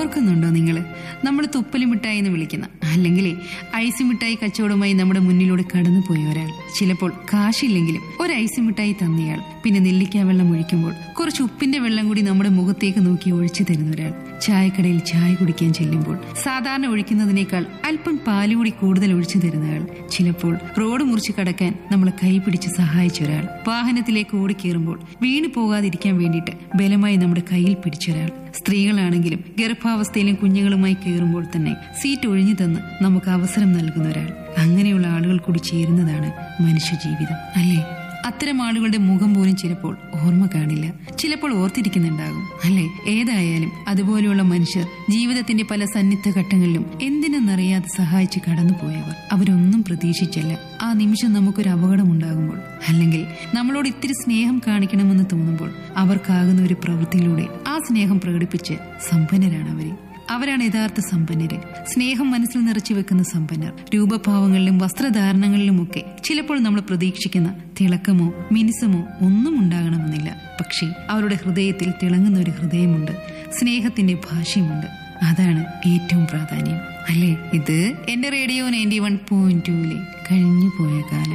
ഓർക്കുന്നുണ്ടോ നിങ്ങൾ നമ്മൾ തുപ്പലി മിഠായി എന്ന് വിളിക്കുന്ന അല്ലെങ്കിൽ ഐസ് മിഠായി കച്ചവടമായി നമ്മുടെ മുന്നിലൂടെ കടന്നുപോയ ഒരാൾ ചിലപ്പോൾ കാശില്ലെങ്കിലും ഒരു ഐസ് മിഠായി തന്നയാൾ പിന്നെ നെല്ലിക്ക വെള്ളം ഒഴിക്കുമ്പോൾ കുറച്ച് ഉപ്പിന്റെ വെള്ളം കൂടി നമ്മുടെ മുഖത്തേക്ക് നോക്കി ഒഴിച്ചു തരുന്ന ഒരാൾ ചായക്കടയിൽ ചായ കുടിക്കാൻ ചെല്ലുമ്പോൾ സാധാരണ ഒഴിക്കുന്നതിനേക്കാൾ അല്പം പാലുകൂടി കൂടുതൽ ഒഴിച്ചു തരുന്നയാൾ ചിലപ്പോൾ റോഡ് മുറിച്ച് കടക്കാൻ നമ്മളെ കൈ പിടിച്ച് സഹായിച്ച ഒരാൾ വാഹനത്തിലേക്ക് ഓടിക്കേറുമ്പോൾ വീണു പോകാതിരിക്കാൻ വേണ്ടിയിട്ട് ബലമായി നമ്മുടെ കയ്യിൽ പിടിച്ചൊരാൾ സ്ത്രീകളാണെങ്കിലും ഗർഭാവസ്ഥയിലും കുഞ്ഞുങ്ങളുമായി കയറുമ്പോൾ തന്നെ സീറ്റ് ഒഴിഞ്ഞു തന്ന് നമുക്ക് അവസരം നൽകുന്ന ഒരാൾ അങ്ങനെയുള്ള ആളുകൾ കൂടി ചേരുന്നതാണ് മനുഷ്യജീവിതം അല്ലേ അത്തരം ആളുകളുടെ മുഖം പോലും ചിലപ്പോൾ ഓർമ്മ കാണില്ല ചിലപ്പോൾ ഓർത്തിരിക്കുന്നുണ്ടാകും അല്ലെ ഏതായാലും അതുപോലെയുള്ള മനുഷ്യർ ജീവിതത്തിന്റെ പല സന്നിഗ്ധ ഘട്ടങ്ങളിലും എന്തിനെന്നറിയാതെ സഹായിച്ച് കടന്നുപോയവർ അവരൊന്നും പ്രതീക്ഷിച്ചല്ല ആ നിമിഷം നമുക്കൊരു അപകടം ഉണ്ടാകുമ്പോൾ അല്ലെങ്കിൽ നമ്മളോട് ഇത്തിരി സ്നേഹം കാണിക്കണമെന്ന് തോന്നുമ്പോൾ അവർക്കാകുന്ന ഒരു പ്രവൃത്തിയിലൂടെ ആ സ്നേഹം പ്രകടിപ്പിച്ച് സമ്പന്നരാണ് അവര് അവരാണ് യഥാർത്ഥ സമ്പന്നര് സ്നേഹം മനസ്സിൽ നിറച്ചു വെക്കുന്ന സമ്പന്നർ രൂപഭാവങ്ങളിലും വസ്ത്രധാരണങ്ങളിലുമൊക്കെ ചിലപ്പോൾ നമ്മൾ പ്രതീക്ഷിക്കുന്ന തിളക്കമോ മിനുസമോ ഒന്നും ഉണ്ടാകണമെന്നില്ല പക്ഷേ അവരുടെ ഹൃദയത്തിൽ തിളങ്ങുന്ന ഒരു ഹൃദയമുണ്ട് സ്നേഹത്തിന്റെ ഭാഷ്യമുണ്ട് അതാണ് ഏറ്റവും പ്രാധാന്യം അല്ലേ ഇത് എന്റെ റേഡിയോ നയൻറ്റി വൺ പോയിന്റ് ടൂവിലെ കഴിഞ്ഞു പോയ കാലം